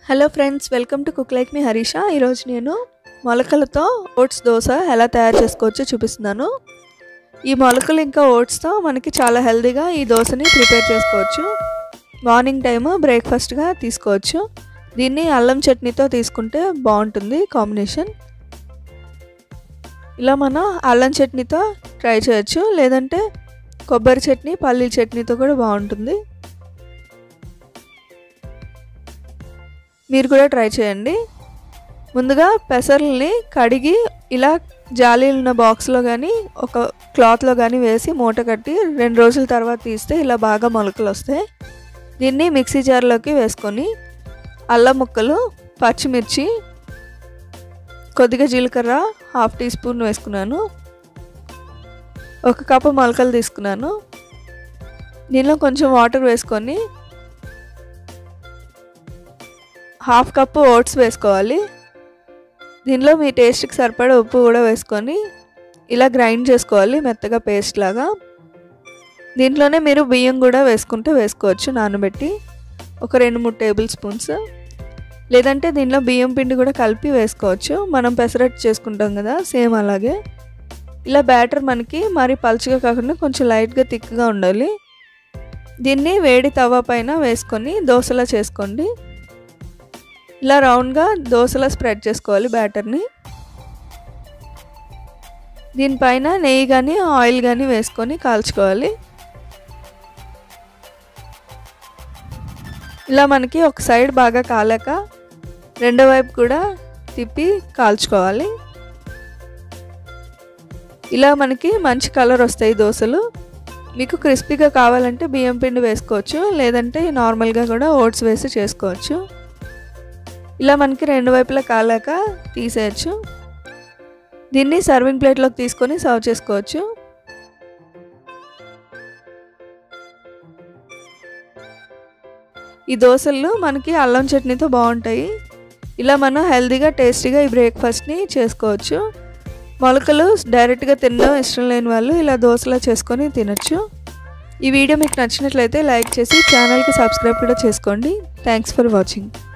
hello friends welcome to cook like me Harish ఈరోజు నేను మొలకలతో ఓట్స్ దోశ ఎలా తయారు చేసుకోవచ్చో చూపిస్తున్నాను ఈ మొలకలు ఇంకా ఓట్స్తో మనకి చాలా హెల్తీగా ఈ దోశని ప్రిపేర్ చేసుకోవచ్చు మార్నింగ్ టైము బ్రేక్ఫాస్ట్గా తీసుకోవచ్చు దీన్ని అల్లం చట్నీతో తీసుకుంటే బాగుంటుంది కాంబినేషన్ ఇలా మనం అల్లం చట్నీతో ట్రై చేయొచ్చు లేదంటే కొబ్బరి చట్నీ పల్లీ చట్నీతో కూడా బాగుంటుంది మీరు కూడా ట్రై చేయండి ముందుగా పెసర్లని కడిగి ఇలా జాలీ ఉన్న బాక్స్లో కానీ ఒక క్లాత్లో కానీ వేసి మూట కట్టి రెండు రోజుల తర్వాత తీస్తే ఇలా బాగా మొలకలు వస్తాయి దీన్ని మిక్సీ జార్లోకి వేసుకొని అల్లం ముక్కలు పచ్చిమిర్చి కొద్దిగా జీలకర్ర హాఫ్ టీ స్పూన్ వేసుకున్నాను ఒక కప్పు మొలకలు తీసుకున్నాను దీనిలో కొంచెం వాటర్ వేసుకొని హాఫ్ కప్పు ఓట్స్ వేసుకోవాలి దీనిలో మీ టేస్ట్కి సరిపడా ఉప్పు కూడా వేసుకొని ఇలా గ్రైండ్ చేసుకోవాలి మెత్తగా పేస్ట్ లాగా దీంట్లోనే మీరు బియ్యం కూడా వేసుకుంటే వేసుకోవచ్చు నానబెట్టి ఒక రెండు మూడు టేబుల్ స్పూన్స్ లేదంటే దీనిలో బియ్యం పిండి కూడా కలిపి వేసుకోవచ్చు మనం పెసరట్టు చేసుకుంటాం కదా సేమ్ అలాగే ఇలా బ్యాటర్ మనకి మరి పలుచగా కాకుండా కొంచెం లైట్గా థిక్గా ఉండాలి దీన్ని వేడి తవా పైన వేసుకొని దోశలా చేసుకోండి ఇలా రౌండ్గా దోశలా స్ప్రెడ్ చేసుకోవాలి బ్యాటర్ని దీనిపైన నెయ్యి కానీ ఆయిల్ కానీ వేసుకొని కాల్చుకోవాలి ఇలా మనకి ఒక సైడ్ బాగా కాలాక రెండో వైపు కూడా తిప్పి కాల్చుకోవాలి ఇలా మనకి మంచి కలర్ వస్తాయి దోశలు మీకు క్రిస్పీగా కావాలంటే బియ్యం పిండి వేసుకోవచ్చు లేదంటే నార్మల్గా కూడా ఓట్స్ వేసి చేసుకోవచ్చు ఇలా మనకి రెండు వైపులా కాలాక తీసేయచ్చు దీన్ని సర్వింగ్ ప్లేట్లోకి తీసుకొని సర్వ్ చేసుకోవచ్చు ఈ దోశలు మనకి అల్లం చట్నీతో బాగుంటాయి ఇలా మనం హెల్తీగా టేస్టీగా ఈ బ్రేక్ఫాస్ట్ని చేసుకోవచ్చు మొలకలు డైరెక్ట్గా తినడం ఇష్టం లేని వాళ్ళు ఇలా దోశలా చేసుకొని తినచ్చు ఈ వీడియో మీకు నచ్చినట్లయితే లైక్ చేసి ఛానల్కి సబ్స్క్రైబ్ కూడా చేసుకోండి థ్యాంక్స్ ఫర్ వాచింగ్